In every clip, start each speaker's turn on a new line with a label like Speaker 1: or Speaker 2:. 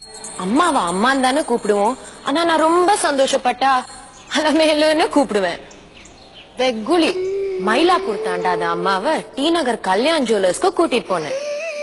Speaker 1: அம்மாவா அம்மான்னு தானே கூப்பிடுவோம் ஆனா நான் ரொம்ப சந்தோஷப்பட்டா அலமேலுன்னு கூப்பிடுவேன் வெகுளி மயிலாப்பூர் தாண்டாத அம்மாவை டி நகர் கல்யாண் ஜுவல்லர்ஸ்க்கு கூட்டிட்டு போனேன்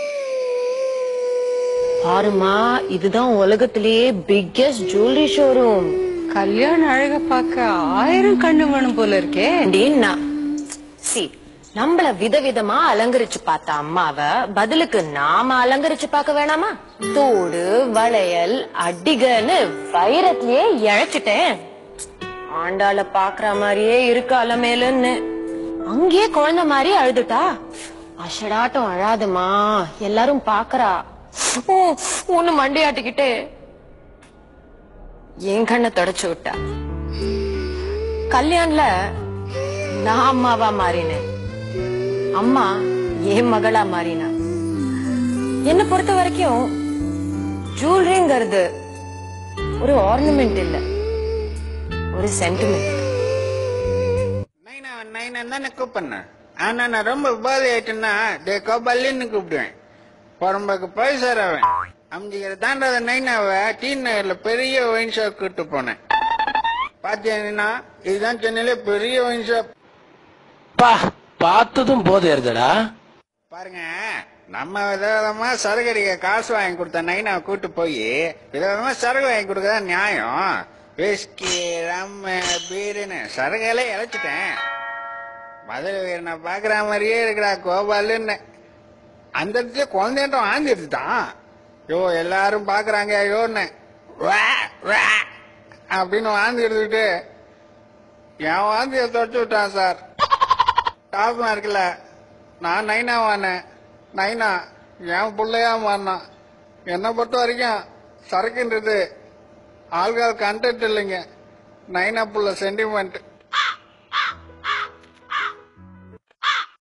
Speaker 1: பாருமா இதுதான் உலகத்திலேயே பிக்கெஸ்ட் ஜுவல்லரி ஷோரூம்
Speaker 2: கல்யாண அழக பார்க்க ஆயிரம் கண்ணு வேணும் போல இருக்கே
Speaker 1: அப்படின்னா சி நம்மள விதவிதமா அலங்கரிச்சு பார்த்த அம்மாவ பதிலுக்கு நாம அலங்கரிச்சு பார்க்க வேணாமா தோடு வளையல் அடிகன்னு வைரத்திலேயே இழைச்சிட்டேன் ஆண்டாள பாக்குற மாதிரியே இருக்கு அலமேலுன்னு அங்கேயே குழந்தை மாதிரி அழுதுட்டா அஷடாட்டம் அழாதுமா எல்லாரும் பாக்குறா ஓ ஒண்ணு மண்டையாட்டிக்கிட்டே என் கண்ணை தொடச்சு விட்டா கல்யாண்ல நான் அம்மாவா மாறினேன் அம்மா என் மகளா மாறினா என்ன பொறுத்த வரைக்கும் ஜுவல்லரிங்கிறது ஒரு ஆர்னமெண்ட் இல்ல ஒரு சென்டிமெண்ட்
Speaker 3: நைனா நைனா தானே கூப்பிடுறேன் ஆனா நான் ரொம்ப பாதி ஆயிட்டேன்னா டே கோபாலின்னு கூப்பிடுவேன் புறம்புக்கு பைசாரவன் அம்ஜிக்கிற தாண்டாத நைனாவை டீ நகர்ல பெரிய ஒயின் ஷாப் கூட்டு போனேன் பாத்தீங்கன்னா இதுதான் சென்னையில பெரிய ஒயின் ஷாப்
Speaker 4: பா பார்த்ததும் போதை இருந்தடா
Speaker 3: பாருங்க நம்ம விதவிதமா சரக்கு அடிக்க காசு வாங்கி கொடுத்த நைனாவை கூட்டு போய் விதவிதமா சரக்கு வாங்கி கொடுக்கறதா நியாயம் விஸ்கி ரம்மு பீருன்னு சரகையில இழைச்சிட்டேன் மதுரை வீரனை பாக்குற மாதிரியே இருக்கிறா கோபாலுன்னு அந்த இடத்துல குழந்தைன்றம் ஆந்தி எடுத்துட்டான் யோ எல்லாரும் பாக்குறாங்க யோன்னு வா, வா அப்படின்னு வாந்தி எடுத்துக்கிட்டு என் வாந்தியை தொடச்சு விட்டான் சார் டாப் இருக்குல்ல நான் நைனா வானேன் நைனா என் பிள்ளையா மாறினான் என்னை பொறுத்த வரைக்கும் சரக்குன்றது ஆள்கால் கண்டென்ட் இல்லைங்க நைனா புள்ள சென்டிமெண்ட்